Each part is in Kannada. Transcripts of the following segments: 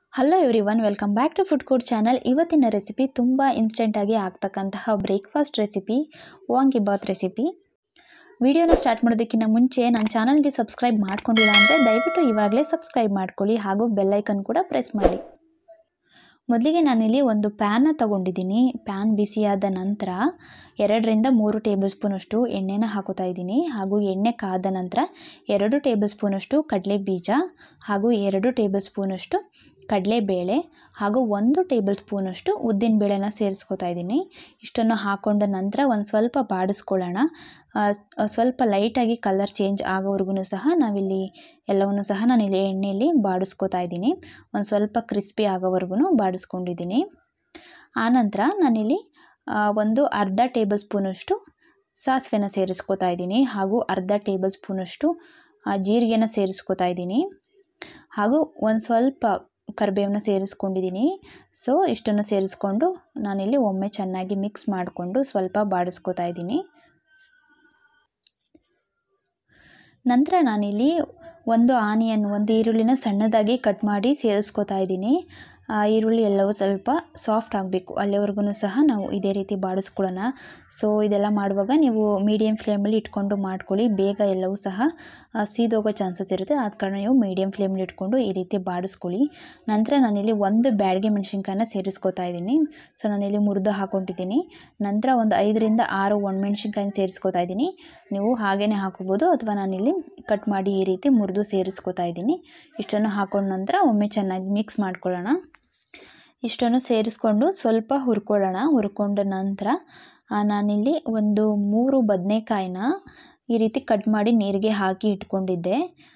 hello every welcome back to food court channel ಇವತ್ತಿನ ರೆಸಿಪಿ ತುಂಬ ಇನ್ಸ್ಟೆಂಟಾಗಿ ಆಗ್ತಕ್ಕಂತಹ ಬ್ರೇಕ್ಫಾಸ್ಟ್ ರೆಸಿಪಿ ವಾಂಗಿಬಾತ್ ರೆಸಿಪಿ ವಿಡಿಯೋನ ಸ್ಟಾರ್ಟ್ ಮಾಡೋದಕ್ಕಿಂತ ಮುಂಚೆ ನನ್ನ ಚಾನಲ್ಗೆ ಸಬ್ಸ್ಕ್ರೈಬ್ ಮಾಡ್ಕೊಂಡಿಲ್ಲ ಅಂದರೆ ದಯವಿಟ್ಟು ಇವಾಗಲೇ ಸಬ್ಸ್ಕ್ರೈಬ್ ಮಾಡ್ಕೊಳ್ಳಿ ಹಾಗೂ ಬೆಲ್ಲೈಕನ್ ಕೂಡ ಪ್ರೆಸ್ ಮಾಡಿ ಮೊದಲಿಗೆ ನಾನಿಲ್ಲಿ ಒಂದು ಪ್ಯಾನ್ನ ತಗೊಂಡಿದ್ದೀನಿ ಪ್ಯಾನ್ ಬಿಸಿಯಾದ ನಂತರ ಎರಡರಿಂದ ಮೂರು ಟೇಬಲ್ ಸ್ಪೂನಷ್ಟು ಎಣ್ಣೆನ ಹಾಕೋತಾ ಇದ್ದೀನಿ ಹಾಗೂ ಎಣ್ಣೆ ಕಾದ ನಂತರ ಎರಡು ಟೇಬಲ್ ಸ್ಪೂನಷ್ಟು ಕಡಲೆ ಬೀಜ ಹಾಗೂ ಎರಡು ಟೇಬಲ್ ಸ್ಪೂನಷ್ಟು ಕಡಲೆಬೇಳೆ ಹಾಗೂ ಒಂದು ಟೇಬಲ್ ಸ್ಪೂನಷ್ಟು ಉದ್ದಿನ ಬೇಳೆನ ಸೇರಿಸ್ಕೊತಾ ಇದ್ದೀನಿ ಇಷ್ಟನ್ನು ಹಾಕೊಂಡ ನಂತರ ಒಂದು ಸ್ವಲ್ಪ ಬಾಡಿಸ್ಕೊಳ್ಳೋಣ ಸ್ವಲ್ಪ ಲೈಟಾಗಿ ಕಲರ್ ಚೇಂಜ್ ಆಗೋವರೆಗೂ ಸಹ ನಾವಿಲ್ಲಿ ಎಲ್ಲವನ್ನು ಸಹ ನಾನಿಲ್ಲಿ ಎಣ್ಣೆಯಲ್ಲಿ ಬಾಡಿಸ್ಕೊತಾ ಇದ್ದೀನಿ ಒಂದು ಸ್ವಲ್ಪ ಕ್ರಿಸ್ಪಿ ಆಗೋವರೆಗೂ ಬಾಡಿಸ್ಕೊಂಡಿದ್ದೀನಿ ಆನಂತರ ನಾನಿಲ್ಲಿ ಒಂದು ಅರ್ಧ ಟೇಬಲ್ ಸ್ಪೂನಷ್ಟು ಸಾಸಿವೆನ ಸೇರಿಸ್ಕೊತಾ ಇದ್ದೀನಿ ಹಾಗೂ ಅರ್ಧ ಟೇಬಲ್ ಸ್ಪೂನಷ್ಟು ಜೀರಿಗೆನ ಸೇರಿಸ್ಕೊತಾ ಇದ್ದೀನಿ ಹಾಗೂ ಒಂದು ಸ್ವಲ್ಪ ಕರಿಬೇವನ್ನ ಸೇರಿಸ್ಕೊಂಡಿದ್ದೀನಿ ಸೊ ಇಷ್ಟನ್ನು ಸೇರಿಸ್ಕೊಂಡು ನಾನಿಲ್ಲಿ ಒಮ್ಮೆ ಚೆನ್ನಾಗಿ ಮಿಕ್ಸ್ ಮಾಡಿಕೊಂಡು ಸ್ವಲ್ಪ ಬಾಡಿಸ್ಕೊತಾ ಇದ್ದೀನಿ ನಂತರ ನಾನಿಲ್ಲಿ ಒಂದು ಆನಿಯನ್ ಒಂದು ಈರುಳ್ಳಿನ ಸಣ್ಣದಾಗಿ ಕಟ್ ಮಾಡಿ ಸೇರಿಸ್ಕೊತಾ ಇದ್ದೀನಿ ಆ ಈರುಳ್ಳಿ ಎಲ್ಲವೂ ಸ್ವಲ್ಪ ಸಾಫ್ಟ್ ಆಗಬೇಕು ಅಲ್ಲಿವರೆಗೂ ಸಹ ನಾವು ಇದೇ ರೀತಿ ಬಾಡಿಸ್ಕೊಳ್ಳೋಣ ಸೊ ಇದೆಲ್ಲ ಮಾಡುವಾಗ ನೀವು ಮೀಡಿಯಮ್ ಫ್ಲೇಮಲ್ಲಿ ಇಟ್ಕೊಂಡು ಮಾಡ್ಕೊಳ್ಳಿ ಬೇಗ ಎಲ್ಲವೂ ಸಹ ಸೀದೋಗೋ ಚಾನ್ಸಸ್ ಇರುತ್ತೆ ಆದ ಕಾರಣ ನೀವು ಮೀಡಿಯಮ್ ಫ್ಲೇಮಲ್ಲಿ ಇಟ್ಕೊಂಡು ಈ ರೀತಿ ಬಾಡಿಸ್ಕೊಳ್ಳಿ ನಂತರ ನಾನಿಲ್ಲಿ ಒಂದು ಬ್ಯಾಡಗೆ ಮೆಣಸಿನ್ಕಾಯನ್ನ ಸೇರಿಸ್ಕೊತಾ ಇದ್ದೀನಿ ಸೊ ನಾನಿಲ್ಲಿ ಮುರಿದು ಹಾಕ್ಕೊಂಡಿದ್ದೀನಿ ನಂತರ ಒಂದು ಐದರಿಂದ ಆರು ಒಣಮೆಣ್ಸಿನ್ಕಾಯಿನ ಸೇರಿಸ್ಕೊತಾ ಇದ್ದೀನಿ ನೀವು ಹಾಗೇ ಹಾಕೋಬೋದು ಅಥವಾ ನಾನಿಲ್ಲಿ ಕಟ್ ಮಾಡಿ ಈ ರೀತಿ ಮುರಿದು ಸೇರಿಸ್ಕೊತಾ ಇದ್ದೀನಿ ಇಷ್ಟನ್ನು ಹಾಕೊಂಡ ನಂತರ ಒಮ್ಮೆ ಚೆನ್ನಾಗಿ ಮಿಕ್ಸ್ ಮಾಡ್ಕೊಳ್ಳೋಣ ಇಷ್ಟನ್ನು ಸೇರಿಸ್ಕೊಂಡು ಸ್ವಲ್ಪ ಹುರ್ಕೊಳ್ಳೋಣ ಹುರ್ಕೊಂಡ ನಂತರ ನಾನಿಲ್ಲಿ ಒಂದು ಮೂರು ಬದನೆಕಾಯಿನ ಈ ರೀತಿ ಕಟ್ ಮಾಡಿ ನೀರಿಗೆ ಹಾಕಿ ಇಟ್ಕೊಂಡಿದ್ದೆ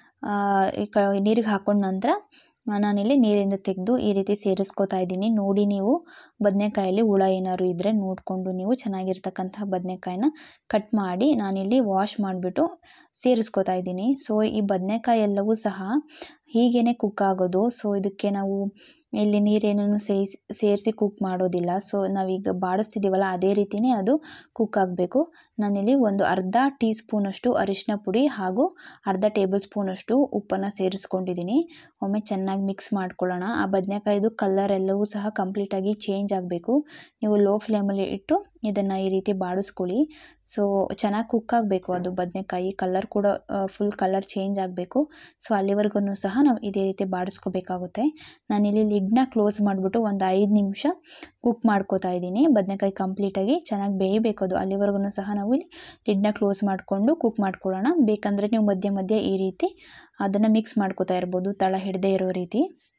ಕ ನೀರಿಗೆ ಹಾಕೊಂಡ ನಂತರ ನಾನಿಲ್ಲಿ ನೀರಿಂದ ತೆಗೆದು ಈ ರೀತಿ ಸೇರಿಸ್ಕೊತಾ ಇದ್ದೀನಿ ನೋಡಿ ನೀವು ಬದನೆಕಾಯಲ್ಲಿ ಹುಳ ಏನಾದ್ರು ಇದ್ದರೆ ನೋಡಿಕೊಂಡು ನೀವು ಚೆನ್ನಾಗಿರ್ತಕ್ಕಂಥ ಬದನೆಕಾಯಿನ ಕಟ್ ಮಾಡಿ ನಾನಿಲ್ಲಿ ವಾಶ್ ಮಾಡಿಬಿಟ್ಟು ಸೇರಿಸ್ಕೊತಾ ಇದ್ದೀನಿ ಸೊ ಈ ಬದನೆಕಾಯಿ ಎಲ್ಲವೂ ಸಹ ಹೀಗೇ ಕುಕ್ ಆಗೋದು ಸೊ ಇದಕ್ಕೆ ನಾವು ಇಲ್ಲಿ ನೀರೇನೂ ಸೇರಿಸಿ ಸೇರಿಸಿ ಕುಕ್ ಮಾಡೋದಿಲ್ಲ ಸೊ ನಾವೀಗ ಬಾಡಿಸ್ತಿದ್ದೀವಲ್ಲ ಅದೇ ರೀತಿಯೇ ಅದು ಕುಕ್ ಆಗಬೇಕು ನಾನಿಲ್ಲಿ ಒಂದು ಅರ್ಧ ಟೀ ಸ್ಪೂನಷ್ಟು ಅರಿಶಿನ ಪುಡಿ ಹಾಗೂ ಅರ್ಧ ಟೇಬಲ್ ಸ್ಪೂನಷ್ಟು ಉಪ್ಪನ್ನು ಸೇರಿಸ್ಕೊಂಡಿದ್ದೀನಿ ಒಮ್ಮೆ ಚೆನ್ನಾಗಿ ಮಿಕ್ಸ್ ಮಾಡ್ಕೊಳ್ಳೋಣ ಆ ಬದನೆಕಾಯಿದು ಕಲರ್ ಎಲ್ಲವೂ ಸಹ ಕಂಪ್ಲೀಟಾಗಿ ಚೇಂಜ್ ಆಗಬೇಕು ನೀವು ಲೋ ಫ್ಲೇಮಲ್ಲಿ ಇಟ್ಟು ಇದನ್ನು ಈ ರೀತಿ ಬಾಡಿಸ್ಕೊಳ್ಳಿ ಸೊ ಚೆನ್ನಾಗಿ ಕುಕ್ ಆಗಬೇಕು ಅದು ಬದನೆಕಾಯಿ ಕಲರ್ ಕೂಡ ಫುಲ್ ಕಲರ್ ಚೇಂಜ್ ಆಗಬೇಕು ಸೊ ಅಲ್ಲಿವರೆಗೂ ಸಹ ನಾವು ಇದೇ ರೀತಿ ಬಾಡಿಸ್ಕೋಬೇಕಾಗುತ್ತೆ ನಾನಿಲ್ಲಿ ಲಿಡ್ನ ಕ್ಲೋಸ್ ಮಾಡಿಬಿಟ್ಟು ಒಂದು ಐದು ನಿಮಿಷ ಕುಕ್ ಮಾಡ್ಕೋತಾ ಇದ್ದೀನಿ ಬದನೆಕಾಯಿ ಕಂಪ್ಲೀಟಾಗಿ ಚೆನ್ನಾಗಿ ಬೇಯಬೇಕು ಅದು ಅಲ್ಲಿವರೆಗೂ ಸಹ ನಾವು ಇಲ್ಲಿ ಲಿಡ್ನ ಕ್ಲೋಸ್ ಮಾಡಿಕೊಂಡು ಕುಕ್ ಮಾಡ್ಕೊಳ್ಳೋಣ ಬೇಕಂದರೆ ನೀವು ಮಧ್ಯೆ ಮಧ್ಯೆ ಈ ರೀತಿ ಅದನ್ನು ಮಿಕ್ಸ್ ಮಾಡ್ಕೋತಾ ಇರ್ಬೋದು ತಳ ಹಿಡದೇ ಇರೋ ರೀತಿ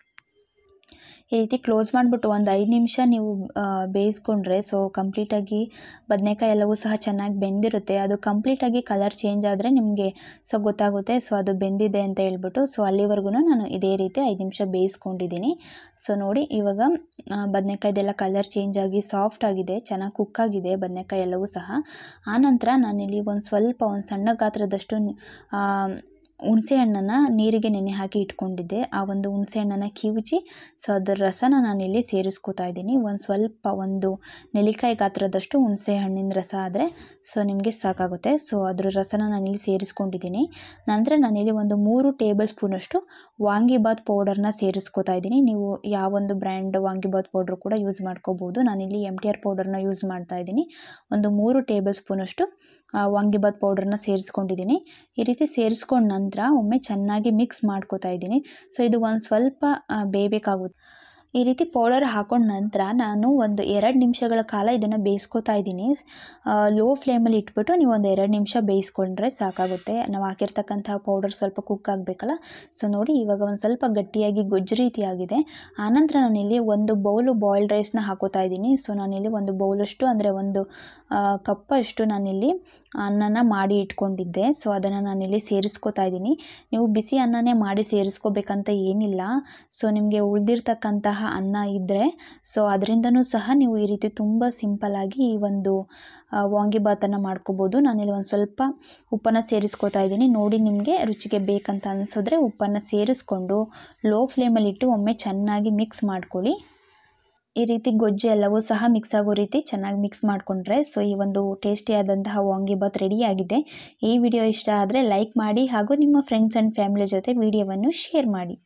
ಈ ರೀತಿ ಕ್ಲೋಸ್ ಮಾಡಿಬಿಟ್ಟು ಒಂದು ಐದು ನಿಮಿಷ ನೀವು ಬೇಯಿಸ್ಕೊಂಡ್ರೆ ಸೊ ಕಂಪ್ಲೀಟಾಗಿ ಬದನೆಕಾಯಿ ಎಲ್ಲವೂ ಸಹ ಚೆನ್ನಾಗಿ ಬೆಂದಿರುತ್ತೆ ಅದು ಕಂಪ್ಲೀಟಾಗಿ ಕಲರ್ ಚೇಂಜ್ ಆದರೆ ನಿಮಗೆ ಸೊ ಗೊತ್ತಾಗುತ್ತೆ ಸೊ ಅದು ಬೆಂದಿದೆ ಅಂತ ಹೇಳ್ಬಿಟ್ಟು ಸೊ ಅಲ್ಲಿವರೆಗೂ ನಾನು ಇದೇ ರೀತಿ ಐದು ನಿಮಿಷ ಬೇಯಿಸ್ಕೊಂಡಿದ್ದೀನಿ ಸೊ ನೋಡಿ ಇವಾಗ ಬದನೆಕಾಯ್ದೆಲ್ಲ ಕಲರ್ ಚೇಂಜ್ ಆಗಿ ಸಾಫ್ಟ್ ಆಗಿದೆ ಚೆನ್ನಾಗಿ ಕುಕ್ ಆಗಿದೆ ಬದನೆಕಾಯಿ ಎಲ್ಲವೂ ಸಹ ಆನಂತರ ನಾನಿಲ್ಲಿ ಒಂದು ಸ್ವಲ್ಪ ಒಂದು ಸಣ್ಣ ಗಾತ್ರದಷ್ಟು ಹುಣಸೆ ಹಣ್ಣನ್ನು ನೀರಿಗೆ ನೆನೆ ಹಾಕಿ ಇಟ್ಕೊಂಡಿದ್ದೆ ಆ ಒಂದು ಹುಣಸೆ ಹಣ್ಣನ್ನು ಕಿವುಚಿ ಸೊ ಅದರ ರಸನ ನಾನಿಲ್ಲಿ ಸೇರಿಸ್ಕೊತಾ ಇದ್ದೀನಿ ಒಂದು ಸ್ವಲ್ಪ ಒಂದು ನೆಲ್ಲಿಕಾಯಿ ಗಾತ್ರದಷ್ಟು ಹುಣಸೆ ಹಣ್ಣಿನ ರಸ ಆದರೆ ಸೊ ನಿಮಗೆ ಸಾಕಾಗುತ್ತೆ ಸೊ ಅದರ ರಸನ ನಾನಿಲ್ಲಿ ಸೇರಿಸ್ಕೊಂಡಿದ್ದೀನಿ ನಂತರ ನಾನಿಲ್ಲಿ ಒಂದು ಮೂರು ಟೇಬಲ್ ಸ್ಪೂನಷ್ಟು ವಾಂಗಿಬಾತ್ ಪೌಡರ್ನ ಸೇರಿಸ್ಕೊತಾ ಇದ್ದೀನಿ ನೀವು ಯಾವೊಂದು ಬ್ರ್ಯಾಂಡ್ ವಾಂಗಿಬಾತ್ ಪೌಡ್ರ್ ಕೂಡ ಯೂಸ್ ಮಾಡ್ಕೋಬೋದು ನಾನಿಲ್ಲಿ ಎಮ್ ಟಿ ಆರ್ ಪೌಡರ್ನ ಯೂಸ್ ಮಾಡ್ತಾ ಇದ್ದೀನಿ ಒಂದು ಮೂರು ಟೇಬಲ್ ಸ್ಪೂನಷ್ಟು ವಾಂಗಿಬಾತ್ ಪೌಡ್ರನ್ನ ಸೇರಿಸ್ಕೊಂಡಿದ್ದೀನಿ ಈ ರೀತಿ ಸೇರಿಸ್ಕೊಂಡ ನಂತರ ಒಮ್ಮೆ ಚೆನ್ನಾಗಿ ಮಿಕ್ಸ್ ಮಾಡ್ಕೋತಾ ಇದ್ದೀನಿ ಸೊ ಇದು ಒಂದು ಸ್ವಲ್ಪ ಬೇಯಬೇಕಾಗುತ್ತೆ ಈ ರೀತಿ ಪೌಡರ್ ಹಾಕೊಂಡ ನಂತರ ನಾನು ಒಂದು ಎರಡು ನಿಮಿಷಗಳ ಕಾಲ ಇದನ್ನು ಬೇಯಿಸ್ಕೊತಾ ಇದ್ದೀನಿ ಲೋ ಫ್ಲೇಮಲ್ಲಿ ಇಟ್ಬಿಟ್ಟು ನೀವು ಒಂದು ಎರಡು ನಿಮಿಷ ಬೇಯಿಸ್ಕೊಂಡ್ರೆ ಸಾಕಾಗುತ್ತೆ ನಾವು ಹಾಕಿರ್ತಕ್ಕಂಥ ಪೌಡರ್ ಸ್ವಲ್ಪ ಕುಕ್ ಆಗಬೇಕಲ್ಲ ಸೊ ನೋಡಿ ಇವಾಗ ಒಂದು ಸ್ವಲ್ಪ ಗಟ್ಟಿಯಾಗಿ ಗೊಜ್ಜು ರೀತಿಯಾಗಿದೆ ಆನಂತರ ನಾನಿಲ್ಲಿ ಒಂದು ಬೌಲು ಬಾಯ್ಲ್ಡ್ ರೈಸ್ನ ಹಾಕೋತಾ ಇದ್ದೀನಿ ಸೊ ನಾನಿಲ್ಲಿ ಒಂದು ಬೌಲಷ್ಟು ಅಂದರೆ ಒಂದು ಕಪ್ಪಷ್ಟು ನಾನಿಲ್ಲಿ ಅನ್ನನ ಮಾಡಿ ಇಟ್ಕೊಂಡಿದ್ದೆ ಸೊ ಅದನ್ನು ನಾನಿಲ್ಲಿ ಸೇರಿಸ್ಕೊತಾ ಇದ್ದೀನಿ ನೀವು ಬಿಸಿ ಅನ್ನನೇ ಮಾಡಿ ಸೇರಿಸ್ಕೋಬೇಕಂತ ಏನಿಲ್ಲ ಸೊ ನಿಮಗೆ ಉಳಿದಿರ್ತಕ್ಕಂತಹ ಅನ್ನ ಇದ್ದರೆ ಸೊ ಅದರಿಂದನೂ ಸಹ ನೀವು ಈ ರೀತಿ ತುಂಬ ಸಿಂಪಲ್ಲಾಗಿ ಈ ಒಂದು ವಾಂಗಿಬಾತನ್ನು ಮಾಡ್ಕೋಬೋದು ನಾನಿಲ್ಲಿ ಒಂದು ಸ್ವಲ್ಪ ಉಪ್ಪನ್ನು ಸೇರಿಸ್ಕೊತಾ ಇದ್ದೀನಿ ನೋಡಿ ನಿಮಗೆ ರುಚಿಗೆ ಬೇಕಂತ ಅನಿಸಿದ್ರೆ ಉಪ್ಪನ್ನು ಸೇರಿಸ್ಕೊಂಡು ಲೋ ಫ್ಲೇಮಲ್ಲಿಟ್ಟು ಒಮ್ಮೆ ಚೆನ್ನಾಗಿ ಮಿಕ್ಸ್ ಮಾಡ್ಕೊಳ್ಳಿ ಈ ರೀತಿ ಗೊಜ್ಜು ಎಲ್ಲವೂ ಸಹ ಮಿಕ್ಸ್ ಆಗೋ ರೀತಿ ಚೆನ್ನಾಗಿ ಮಿಕ್ಸ್ ಮಾಡಿಕೊಂಡ್ರೆ ಸೊ ಈ ಒಂದು ಟೇಸ್ಟಿಯಾದಂತಹ ವಾಂಗಿಬಾತ್ ರೆಡಿಯಾಗಿದೆ ಈ ವಿಡಿಯೋ ಇಷ್ಟ ಆದರೆ ಲೈಕ್ ಮಾಡಿ ಹಾಗೂ ನಿಮ್ಮ ಫ್ರೆಂಡ್ಸ್ ಆ್ಯಂಡ್ ಫ್ಯಾಮಿಲಿ ಜೊತೆ ವಿಡಿಯೋವನ್ನು ಶೇರ್ ಮಾಡಿ